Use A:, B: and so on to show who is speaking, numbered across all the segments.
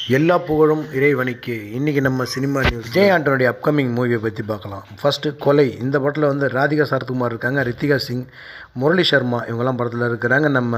A: எல்லா புகழும் இறைவனுக்கு இன்றைக்கி நம்ம சினிமா நியூஸ் விஜய் ஆண்டனுடைய அப்கமிங் மூவியை பற்றி பார்க்கலாம் ஃபஸ்ட்டு கொலை இந்த படத்தில் வந்து ராதிகா சரத்குமார் இருக்காங்க ரித்திகா சிங் முரளி சர்மா இவங்கெல்லாம் படத்தில் இருக்கிறாங்க நம்ம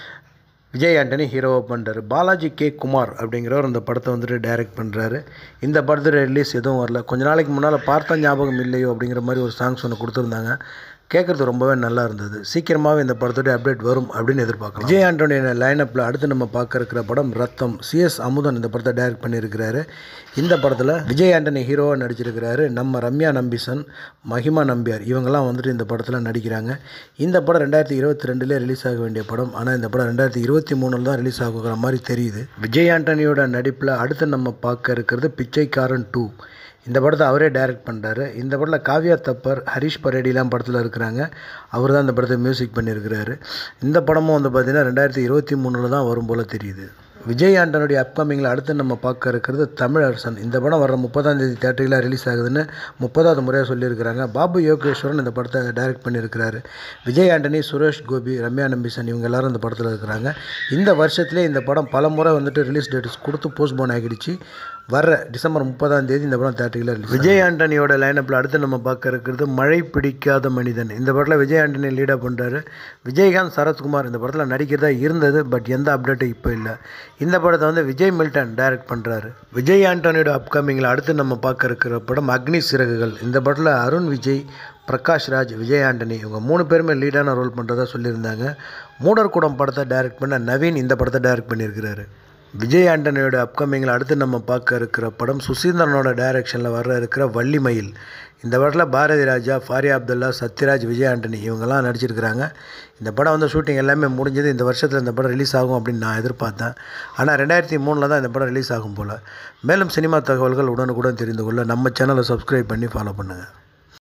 A: விஜய் ஆண்டனி ஹீரோவாக பண்ணுறாரு பாலாஜி கே குமார் அப்படிங்கிறவர் இந்த படத்தை வந்துட்டு டைரக்ட் பண்ணுறாரு இந்த படத்தோட ரிலீஸ் எதுவும் வரல கொஞ்ச நாளைக்கு முன்னால் பார்த்த ஞாபகம் இல்லையோ அப்படிங்கிற மாதிரி ஒரு சாங்ஸ் ஒன்று கொடுத்துருந்தாங்க கேட்குறது ரொம்பவே நல்லா இருந்தது சீக்கிரமாகவே இந்த படத்தோட அப்டேட் வரும் அப்படின்னு எதிர்பார்க்கலாம் விஜய் ஆண்டோனிய லைனப்பில் அடுத்து நம்ம பார்க்க இருக்கிற படம் ரத்தம் சிஎஸ் அமுதன் இந்த படத்தை டைரக்ட் பண்ணியிருக்கிறாரு இந்த படத்தில் விஜய் ஆண்டனி ஹீரோவாக நடிச்சிருக்கிறாரு நம்ம ரம்யா நம்பிசன் மஹிமா நம்பியார் இவங்கெல்லாம் வந்துட்டு இந்த படத்தில் நடிக்கிறாங்க இந்த படம் ரெண்டாயிரத்தி இருபத்தி ரெண்டுலேயே ரிலீஸ் ஆக வேண்டிய படம் ஆனால் இந்த படம் ரெண்டாயிரத்தி இருபத்தி மூணில் தான் ரிலீஸ் ஆகுற மாதிரி தெரியுது விஜய் ஆண்டனியோட நடிப்பில் அடுத்து நம்ம பார்க்க இருக்கிறது பிச்சைக்காரன் டூ இந்த படத்தை அவரே டைரக்ட் பண்ணுறாரு இந்த படத்தில் காவ்யா தப்பர் ஹரிஷ் பரேடிலாம் படத்தில் இருக்கிறாங்க அவர் தான் இந்த படத்தை மியூசிக் பண்ணியிருக்கிறாரு இந்த படமும் வந்து பார்த்திங்கன்னா ரெண்டாயிரத்தி இருபத்தி மூணில் தான் வரும் போல் தெரியுது விஜய் ஆண்டனுடைய அப்கமிங்கில் அடுத்து நம்ம பார்க்க இருக்கிறது தமிழரசன் இந்த படம் வர முப்பதாம் தேதி தேட்டரில் ரிலீஸ் ஆகுதுன்னு முப்பதாவது முறையாக சொல்லியிருக்கிறாங்க பாபு யோகேஸ்வரன் இந்த படத்தை டைரக்ட் பண்ணியிருக்கிறாரு விஜய் ஆண்டனி சுரேஷ் கோபி ரம்யா நம்பிசன் இவங்க எல்லாரும் இந்த படத்தில் இருக்கிறாங்க இந்த வருஷத்துலேயே இந்த படம் பல முறை வந்துட்டு ரிலீஸ் டேட்ஸ் கொடுத்து போஸ்ட்போன் ஆகிடுச்சு வர டிசம்பர் முப்பதாம் தேதி இந்த படம் தேட்டரில் ரிலீஸ் விஜய் ஆண்டனியோட லைனப்பில் அடுத்து நம்ம பார்க்க இருக்கிறது மழை பிடிக்காத மனிதன் இந்த படத்தில் விஜய் ஆண்டனி லீடாக பண்ணுறாரு விஜயகாந்த் சரத்குமார் இந்த படத்தில் நடிக்கிறதா இருந்தது பட் எந்த அப்டேட்டும் இப்போ இல்லை இந்த படத்தை வந்து விஜய் மில்டன் டைரக்ட் பண்ணுறாரு விஜய் ஆண்டனியோட அப்கமிங்கில் அடுத்து நம்ம பார்க்க இருக்கிற படம் அக்னி சிறகுகள் இந்த படத்தில் அருண் விஜய் பிரகாஷ் ராஜ் விஜய் ஆண்டனி இவங்க மூணு பேருமே லீடான ரோல் பண்ணுறதா சொல்லியிருந்தாங்க மூடர்குடம் படத்தை டைரக்ட் பண்ண நவீன் இந்த படத்தை டைரக்ட் பண்ணியிருக்கிறாரு விஜய் ஆண்டனியோட அப்கமிங்கில் அடுத்து நம்ம பார்க்க இருக்கிற படம் சுசீந்திரனோட டைரக்ஷனில் வர இருக்கிற வள்ளிமயில் இந்த படத்தில் பாரதி ராஜா ஃபாரியா அப்துல்லா சத்யராஜ் விஜய் ஆண்டனி இவங்கெல்லாம் நடிச்சிருக்கிறாங்க இந்த படம் வந்து ஷூட்டிங் எல்லாமே முடிஞ்சது இந்த வருஷத்தில் இந்த படம் ரிலீஸ் ஆகும் அப்படின்னு நான் எதிர்பார்த்தேன் ஆனால் ரெண்டாயிரத்தி மூணில் தான் இந்த படம் ரிலீஸ் ஆகும் போல் மேலும் சினிமா தகவல்கள் உடனுக்குடன் தெரிந்து கொள்ள நம்ம சேனலை சப்ஸ்கிரைப் பண்ணி ஃபாலோ பண்ணுங்கள்